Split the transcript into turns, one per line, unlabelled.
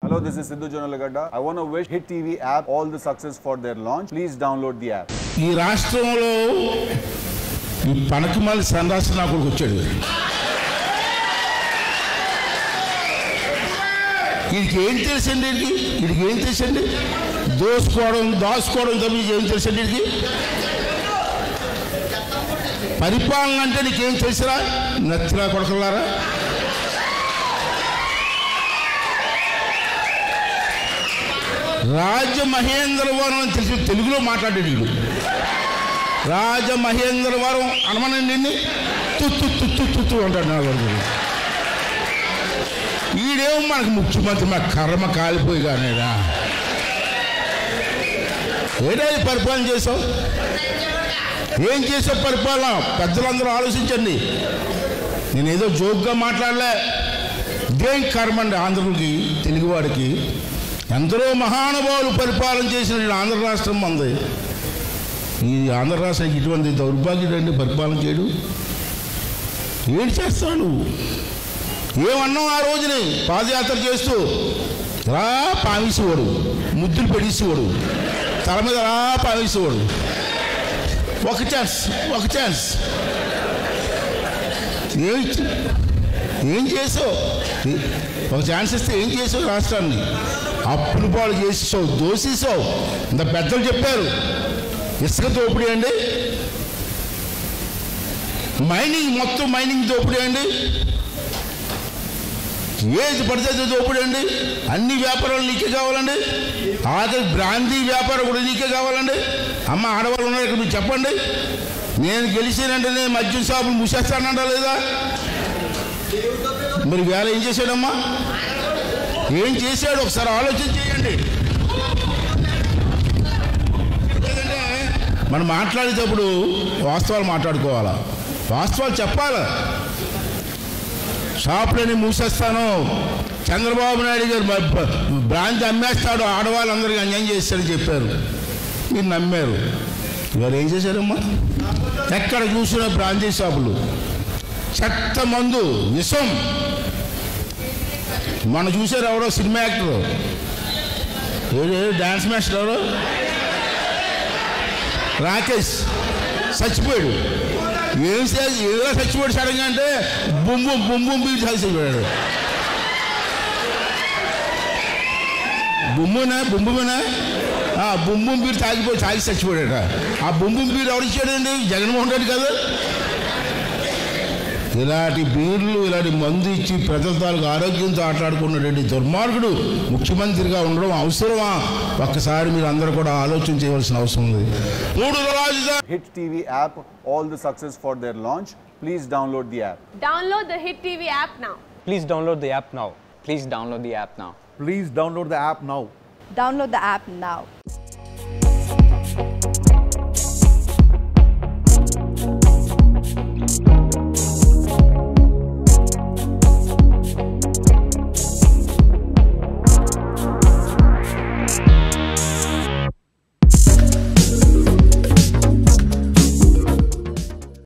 Hello, this is Sidhu Jonalagada. I want to wish Hit TV app all the success for their launch. Please download the app.
ఈ రాష్ట్రంలో ఈ పనకమాలి సన్నాసి నా కొడుకు వచ్చాడు వీడికి ఏం తెలుసండి వీడికి వీడికి ఏం తెలుసండి దోసుకోవడం దాచుకోవడం తప్ప ఏం తెలుసండి వీడికి పరిపాలన అంటే నీకేం తెలుసురా నచ్చినా కొడకలారా రాజమహేంద్రవరం అని తెలిసి తెలుగులో మాట్లాడాడు వీడు రాజమహేంద్రవరం అనమని నిన్ను తుత్తు తుత్తు తుత్తు అంటాడు నా కొడుకు ఈడేమో మనకు ముఖ్యమంత్రి మా కర్మ కాలిపోయి కానేరా ఏడా ఈ పరిపాలన చేసావు ఏం చేసావు పరిపాలన పెద్దలందరూ ఆలోచించండి నేను ఏదో జోక్గా మాట్లాడలే దేం కర్మ అండి ఆంధ్రులకి తెలుగువాడికి ఎందరో మహానుభావులు పరిపాలన చేసిన ఈ ఆంధ్ర రాష్ట్రం మంది ఈ ఆంధ్ర రాష్ట్రానికి ఇటువంటి దౌర్భాగ్యుడు అండి పరిపాలన చేయడు ఏం చేస్తావు నువ్వు ఏమన్నావు ఆ రోజుని పాదయాత్ర చేస్తూ రా పావేసేవాడు ముద్దులు పెట్టేసేవాడు తల మీద రా పావేసేవాడు ఒక ఛాన్స్ ఒక ఛాన్స్ ఏం చే- ఏం చేసావు ఒక ఛాన్స్ ఇస్తే ఏం చేసావు రాష్ట్రాన్ని అప్పులు పాలు చేసేసావు దోసేసావు ఇంత పెద్దలు చెప్పారు ఇసుక దోపిడీ అండి మైనింగ్ మొత్తం మైనింగ్ దోపిడీ అండి ఏది పడితే అది దోపిడీ అండి అన్ని వ్యాపారాలు నీకే కావాలండి ఆఖరి బ్రాందీ వ్యాపారం కూడా నీకే కావాలండి అమ్మ ఆడవాళ్ళు ఉన్నారు ఇక్కడ మీరు చెప్పండి నేను గెలిచానంటే మద్యం షాపులు మూసేస్తానంటా లేదా మరి వేళ ఏం చేశాడమ్మా ఏం చేశాడు ఒకసారి ఆలోచన చేయండి ఎందుకంటే మనం మాట్లాడేటప్పుడు వాస్తవాలు మాట్లాడుకోవాలా వాస్తవాలు చెప్పాలా షాపులని మూసేస్తాను చంద్రబాబు నాయుడు గారు బ- బ- బ్రాంచ్ అమ్మేస్తాడు ఆడవాళ్ళందరికీ అన్యాయం చేస్తాడని చెప్పారు మీరు నమ్మారు ఇవాళ ఏం చేశారమ్మా ఎక్కడ చూసిన బ్రాంచీ షాపులు చెత్త మందు విషం మన చూసారు ఎవరో సినిమా యాక్టర్ ఏడు డాన్స్ మాస్టర్ ఎవరో రాకేష్ చచ్చిపోయాడు ఏం చే- ఏదో చచ్చిపోయాడు సడన్గా అంటే బొమ్మ బొమ్మ బీటి చచ్చిపోయాడు బొమ్మునా బొమ్మునా ఆ బొమ్మ బీరు తాగిపోయి తాగి చచ్చిపోయాడట ఆ బొమ్మ బీరు ఎవరు ఇచ్చాడండి జగన్మోహన్ రెడ్డి కదా ఇలాంటి బీర్లు ఇలాంటి మందు ఇచ్చి ప్రజల తాలూకు ఆరోగ్యంతో ఆటలాడుకున్నటువంటి దుర్మార్గుడు ముఖ్యమంత్రిగా ఉండడం అవసరమా ఒక్కసారి మీరు అందరూ కూడా ఆలోచన చేయవలసిన అవసరం ఉంది మూడు రాజధాని
Hit TV app all the success for their launch. Please download the app.
Download the Hit TV app now.
Please download the app now. Please download the app now.
Please download the app now.
Download the app now.